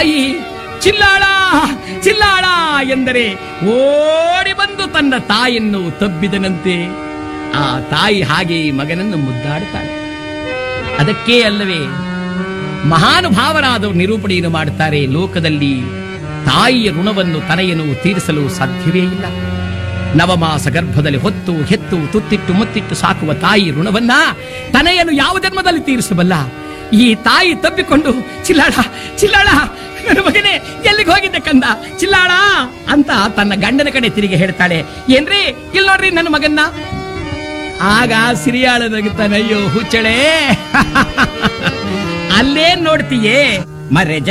ತಾಯಿ ಚಿಲ್ಲಾಳ ಚಿಲ್ಲಾಳ ಎಂದರೆ ಓಡಿ ಬಂದು ತನ್ನ ತಾಯಿಯನ್ನು ತಬ್ಬಿದನಂತೆ ಆ ತಾಯಿ ಹಾಗೆ ಈ ಮಗನನ್ನು ಮುದ್ದಾಡುತ್ತಾಳೆ ಅದಕ್ಕೇ ಅಲ್ಲವೇ ಮಹಾನುಭಾವರಾದವರು ನಿರೂಪಣೆಯನ್ನು ಮಾಡುತ್ತಾರೆ ಲೋಕದಲ್ಲಿ ತಾಯಿಯ ಋಣವನ್ನು ತನೆಯನ್ನು ತೀರಿಸಲು ಸಾಧ್ಯವೇ ಇಲ್ಲ ನವಮಾಸ ಗರ್ಭದಲ್ಲಿ ಹೊತ್ತು ಹೆತ್ತು ತುತ್ತಿಟ್ಟು ಮುತ್ತಿಟ್ಟು ಸಾಕುವ ತಾಯಿ ಋಣವನ್ನ ತನೆಯನ್ನು ಯಾವ ಜನ್ಮದಲ್ಲಿ ತೀರಿಸಬಲ್ಲ ಈ ತಾಯಿ ತಬ್ಬಿಕೊಂಡು ಚಿಲ್ಲಾಳ ಚಿಲ್ಲಾಳ ನನ್ನ ಮಗನೇ ಎಲ್ಲಿಗೆ ಹೋಗಿದ್ದೆ ಕಂದ ಚಿಲ್ಲಾಳ ಅಂತ ತನ್ನ ಗಂಡನ ಕಡೆ ತಿರುಗಿ ಹೇಳ್ತಾಳೆ ಏನ್ರಿ ಇಲ್ಲಿ ನೋಡ್ರಿ ನನ್ನ ಮಗನ್ನ ಆಗ ಸಿರಿಯಾಳ ನಗುತ್ತಾನೆ ಅಯ್ಯೋ ಹುಚ್ಚಳೆ ಅಲ್ಲೇನ್ ನೋಡ್ತೀಯೇ ಮರೆ